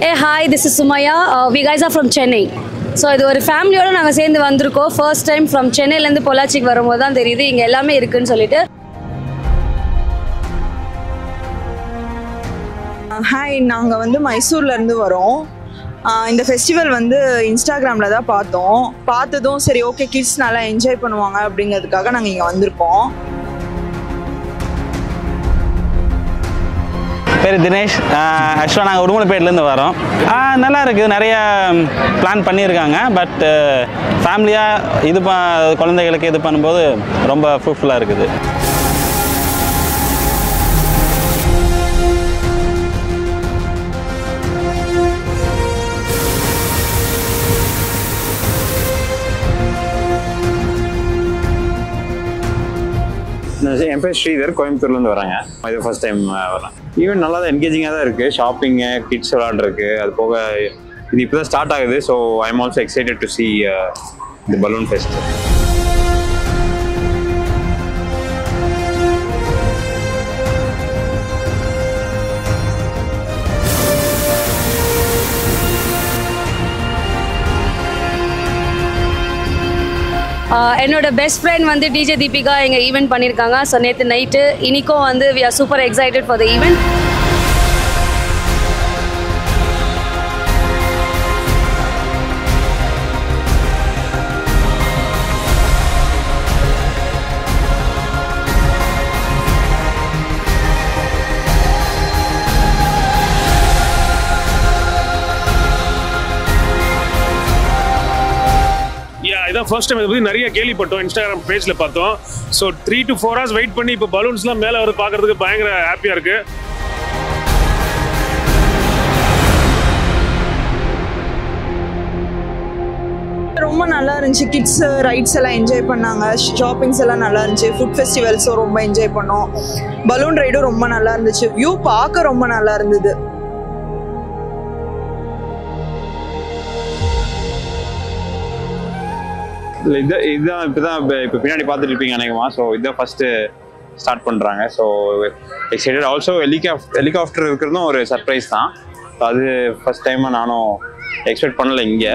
A hi this is Sumaiya we guys are from Chennai so இது ஒரு ஃபேமிலியோட நாங்கள் சேர்ந்து வந்திருக்கோம் ஃபர்ஸ்ட் டைம் ஃப்ரம் சென்னையிலேருந்து பொள்ளாச்சிக்கு வரும்போது தான் தெரியுது இங்கே எல்லாமே இருக்குன்னு சொல்லிட்டு ஹாய் நாங்கள் வந்து மைசூர்லேருந்து வரோம் ஆஹ் இந்த ஃபெஸ்டிவல் வந்து இன்ஸ்டாகிராமில் தான் பார்த்தோம் பார்த்ததும் சரி ஓகே கிட்ஸ் நல்லா என்ஜாய் பண்ணுவாங்க அப்படிங்கிறதுக்காக நாங்கள் இங்கே வந்திருக்கோம் பேர் தினேஷ் ஆக்சுவலாக நாங்கள் உடுமலைப்பேட்டிலேருந்து வரோம் ஆஹ் நல்லா இருக்குது நிறைய பிளான் பண்ணியிருக்காங்க பட் ஃபேமிலியாக இது ப குழந்தைகளுக்கு இது பண்ணும்போது ரொம்ப ஃப்ரூட்ஃபுல்லாக இருக்குது என் பேர் ஸ்ரீதர் கோயம்புத்தூர்லேருந்து வராங்க இது ஃபர்ஸ்ட் டைம் வரேன் ஈவெண்ட் நல்லா தான் என்கேஜிங்காக தான் இருக்குது ஷாப்பிங்கு கிட்ஸ் விளாட்றதுக்கு அது போக இது இப்போ தான் ஸ்டார்ட் ஆகுது so I am also excited to see the balloon fest ஆஹ் என்னோட பெஸ்ட் ஃப்ரெண்ட் வந்து டிஜே தீபிகா எங்கள் ஈவெண்ட் பண்ணியிருக்காங்க ஸோ நேற்று நைட்டு இனிக்கும் வந்து we are super excited for the event yeah இதான் ஃபர்ஸ்ட் டைம் இதை பற்றி நிறைய கேள்விப்பட்டோம் இன்ஸ்டாகிராம் பேஜில் பார்த்தோம் so three to four hours wait பண்ணி இப்போ பலூன்ஸ்லாம் மேலே வர பார்க்கறதுக்கு பயங்கர ஹாப்பியாக இருக்குது ரொம்ப நல்லா இருந்துச்சு கிட்ஸ் ரைட்ஸ் எல்லாம் என்ஜாய் பண்ணாங்க ஷாப்பிங்ஸ் எல்லாம் நல்லா இருந்துச்சு ஃபுட் ஃபெஸ்டிவல்ஸும் ரொம்ப என்ஜாய் பண்ணோம் பலூன் ரைடும் ரொம்ப நல்லா இருந்துச்சு வியூ பார்க்க ரொம்ப நல்லா இருந்தது இல்லை இது இதுதான் இப்போ தான் இப்போ பின்னாடி பார்த்துட்டு இருப்பீங்க அநேகமாக ஸோ இதுதான் ஃபஸ்ட்டு ஸ்டார்ட் பண்ணுறாங்க ஸோ எக்ஸைட்டட் ஆல்சோ ஹெலிகாப் ஹெலிகாப்டர் இருக்கிறதும் ஒரு சர்ப்ரைஸ் தான் So அது ஃபஸ்ட் டைமாக நானும் எக்ஸ்பெக்ட் பண்ணல இங்கே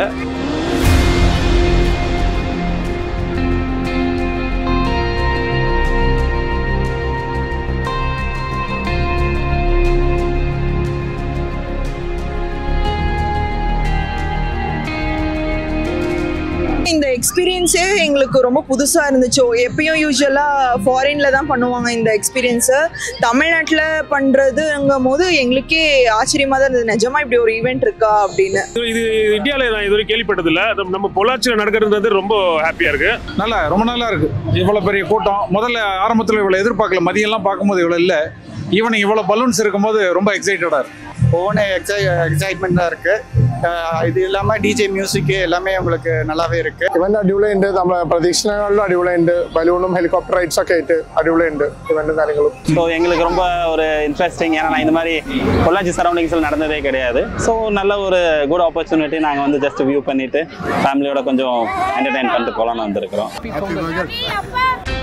இந்த எக்ஸ்பீரியன்ஸே எங்களுக்கு ரொம்ப புதுசாக இருந்துச்சு எப்பயும் யூஸ்வலாக ஃபாரினில் தான் பண்ணுவாங்க இந்த எக்ஸ்பீரியன்ஸை தமிழ்நாட்டில் பண்ணுறதுங்கும் போது எங்களுக்கே ஆச்சரியமாக தான் இருந்தது நிஜமா இப்படி ஒரு ஈவெண்ட் இருக்கா அப்படின்னு இது இது இந்தியாவில் நான் இதுவரை கேள்விப்பட்டதில்ல நம்ம- நம்ம பொள்ளாச்சியில் நடக்கிறது ரொம்ப ஹாப்பியாக இருக்குது நல்லா ரொம்ப நல்லா இருக்கு இவ்வளோ பெரிய கூட்டம் முதல்ல ஆரம்பத்தில் இவ்வளோ எதிர்பார்க்கல மதியம்லாம் பார்க்கும்போது இவ்வளோ இல்லை ஈவனிங் இவ்வளோ பலூன்ஸ் இருக்கும்போது ரொம்ப எக்ஸைட்டடாக இருக்கு ஒவ்வொன்று எக்ஸை എക്സൈറ്റ്മെന്റ് இருக்கு ആഹ് ഇത് ഇല്ലാമ ഡി ജെ മ്യൂസിക് എല്ലാമേ உங்களுக்கு നല്ലാവേ இருக்கு ഇവന്റ് അടിപൊളിയുണ്ട് നമ്മളെ പ്രതീക്ഷകളിലും അടിപൊളിയുണ്ട് ബലൂണും ഹെലികോപ്റ്റർ റൈഡ്സ് ഒക്കെ ആയിട്ട് അടിപൊളിയുണ്ട് ഇവന്റും കാര്യങ്ങളും ஸோ எங்களுக்கு ரொம்ப ஒரு இன்ட்ரெஸ்டிங் ஏன்னா நான் இந்த மாதிரி பொள்ளாச்சி சரௌண்டிங்ஸில் நடந்ததே கிடையாது ஸோ நல்ல ஒரு குட் ஆப்பர்ச்சுனிட்டி நாங்கள் வந்து ஜஸ்ட் வியூ பண்ணிட்டு ஃபேமிலியோட கொஞ்சம் என்டர்டைன் பண்ணிட்டு போகலான்னு வந்திருக்கிறோம் Happy Burger.